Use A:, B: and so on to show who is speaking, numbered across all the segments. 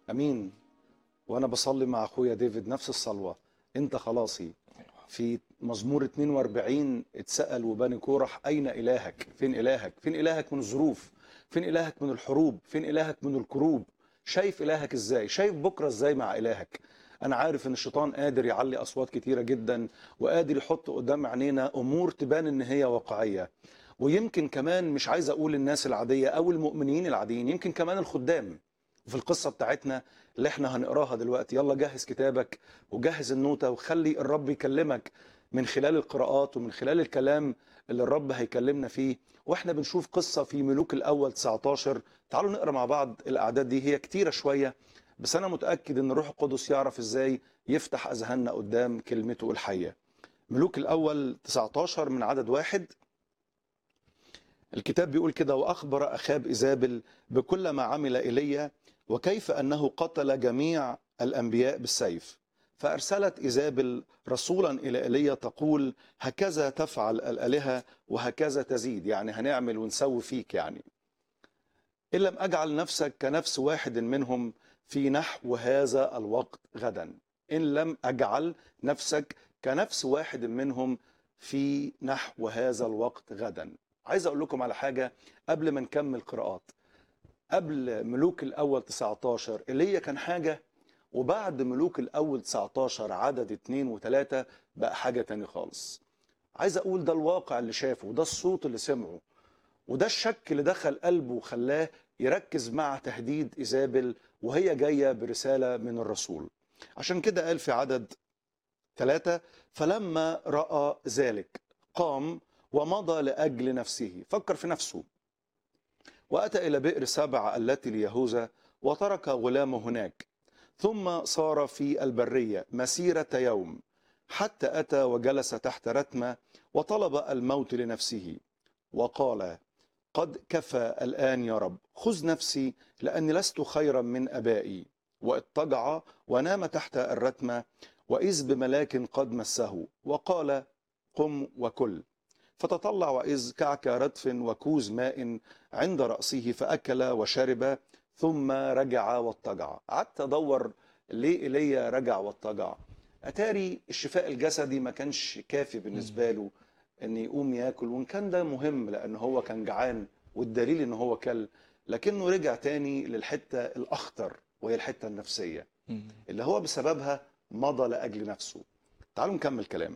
A: امين وانا بصلي مع اخويا ديفيد نفس الصلوه انت خلاصي في مزمور 42 اتسال وبني كورح اين الهك فين الهك فين الهك من الظروف فين الهك من الحروب فين الهك من الكروب شايف الهك ازاي شايف بكره ازاي مع الهك انا عارف ان الشيطان قادر يعلي اصوات كتيره جدا وقادر يحط قدام عينينا امور تبان ان هي واقعيه ويمكن كمان مش عايز اقول الناس العاديه او المؤمنين العاديين يمكن كمان الخدام وفي القصه بتاعتنا اللي احنا هنقراها دلوقتي يلا جهز كتابك وجهز النوتة وخلي الرب يكلمك من خلال القراءات ومن خلال الكلام اللي الرب هيكلمنا فيه واحنا بنشوف قصة في ملوك الأول 19 تعالوا نقرا مع بعض الأعداد دي هي كتيرة شوية بس أنا متأكد إن الروح القدس يعرف إزاي يفتح أذهاننا قدام كلمته الحية ملوك الأول 19 من عدد واحد الكتاب بيقول كده وأخبر أخاب إيزابل بكل ما عمل إيليا وكيف أنه قتل جميع الأنبياء بالسيف فأرسلت إيزابل رسولا إلى إيليا تقول هكذا تفعل الآلهة وهكذا تزيد يعني هنعمل ونسوي فيك يعني إن لم أجعل نفسك كنفس واحد منهم في نحو هذا الوقت غدا إن لم أجعل نفسك كنفس واحد منهم في نحو هذا الوقت غدا عايز أقول لكم على حاجة قبل ما نكمل قراءات قبل ملوك الأول 19 ايليا كان حاجة وبعد ملوك الأول 19 عدد اتنين وتلاتة بقى حاجة تاني خالص عايز أقول ده الواقع اللي شافه وده الصوت اللي سمعه وده الشك اللي دخل قلبه وخلاه يركز مع تهديد إيزابل وهي جاية برسالة من الرسول عشان كده قال في عدد ثلاثة فلما رأى ذلك قام ومضى لأجل نفسه فكر في نفسه وأتى إلى بئر سبع التي ليهوذا وترك غلامه هناك ثم صار في البرية مسيرة يوم حتى أتى وجلس تحت رتمة وطلب الموت لنفسه وقال قد كفى الآن يا رب خذ نفسي لأني لست خيرا من أبائي واضطجع ونام تحت الرتمة وإذ بملاك قد مسه وقال قم وكل فتطلع وإذ كعك ردف وكوز ماء عند رأسه فأكل وشرب ثم رجع واضطجع قعدت أدور ليه إيليا رجع واضطجع أتاري الشفاء الجسدي ما كانش كافي بالنسبة له أن يقوم ياكل وإن كان ده مهم لأن هو كان جعان والدليل أن هو كل لكنه رجع تاني للحتة الأخطر وهي الحتة النفسية اللي هو بسببها مضى لأجل نفسه تعالوا نكمل كلام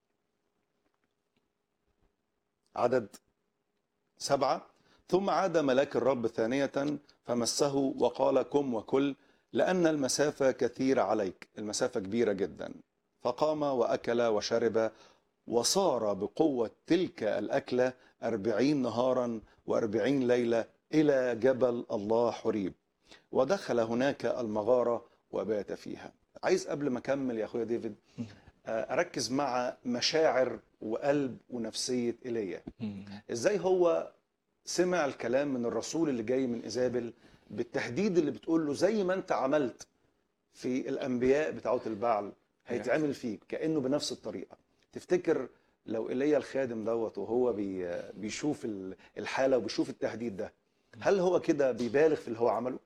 A: عدد سبعة ثم عاد ملاك الرب ثانية فمسه وقال كم وكل لأن المسافة كثيرة عليك المسافة كبيرة جدا فقام وأكل وشرب وصار بقوة تلك الأكلة أربعين نهارا وأربعين ليلة إلى جبل الله حريب ودخل هناك المغارة وبات فيها عايز قبل ما أكمل يا أخويا ديفيد أركز مع مشاعر وقلب ونفسية إيليا إزاي هو سمع الكلام من الرسول اللي جاي من إيزابل بالتهديد اللي بتقول له زي ما أنت عملت في الأنبياء بتاعة البعل هيتعمل فيك كأنه بنفس الطريقة تفتكر لو إيليا الخادم دوت وهو بي بيشوف الحالة وبيشوف التهديد ده هل هو كده بيبالغ في اللي هو عمله؟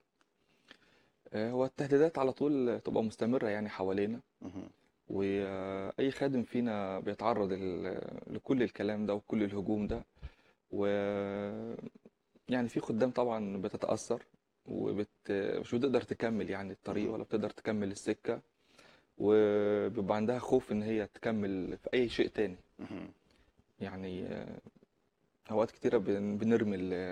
B: هو التهديدات على طول تبقى مستمرة يعني حوالينا وأي خادم فينا بيتعرض لكل الكلام ده وكل الهجوم ده و يعني في خدام طبعا بتتأثر وبت مش بتقدر تكمل يعني الطريق ولا بتقدر تكمل السكة وبيبقى عندها خوف ان هي تكمل في اي شيء تاني يعني اوقات كتيرة بنرمي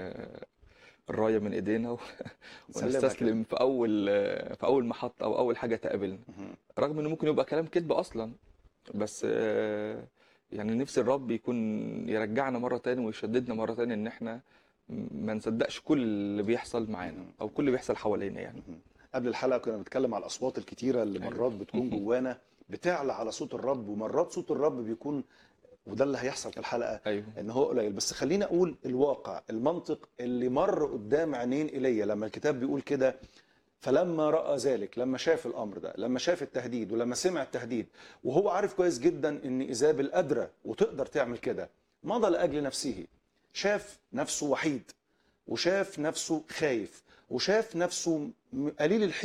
B: الراية من ايدينا ونستسلم في اول في اول محطة او اول حاجة تقابلنا رغم انه ممكن يبقى كلام كذب اصلا بس يعني نفسي الرب يكون يرجعنا مرة تاني ويشددنا مرة تاني ان احنا ما نصدقش كل اللي بيحصل معانا او كل اللي بيحصل حوالينا يعني
A: قبل الحلقه كنا بنتكلم على الاصوات الكتيره اللي مرات بتكون جوانا بتعلى على صوت الرب ومرات صوت الرب بيكون وده اللي هيحصل في الحلقه
B: أيوه.
A: ان هو قليل بس خلينا اقول الواقع المنطق اللي مر قدام عينين ايليا لما الكتاب بيقول كده فلما راى ذلك لما شاف الامر ده لما شاف التهديد ولما سمع التهديد وهو عارف كويس جدا ان ايزابل قادره وتقدر تعمل كده مضى لاجل نفسه شاف نفسه وحيد وشاف نفسه خايف وشاف نفسه قليل الحيل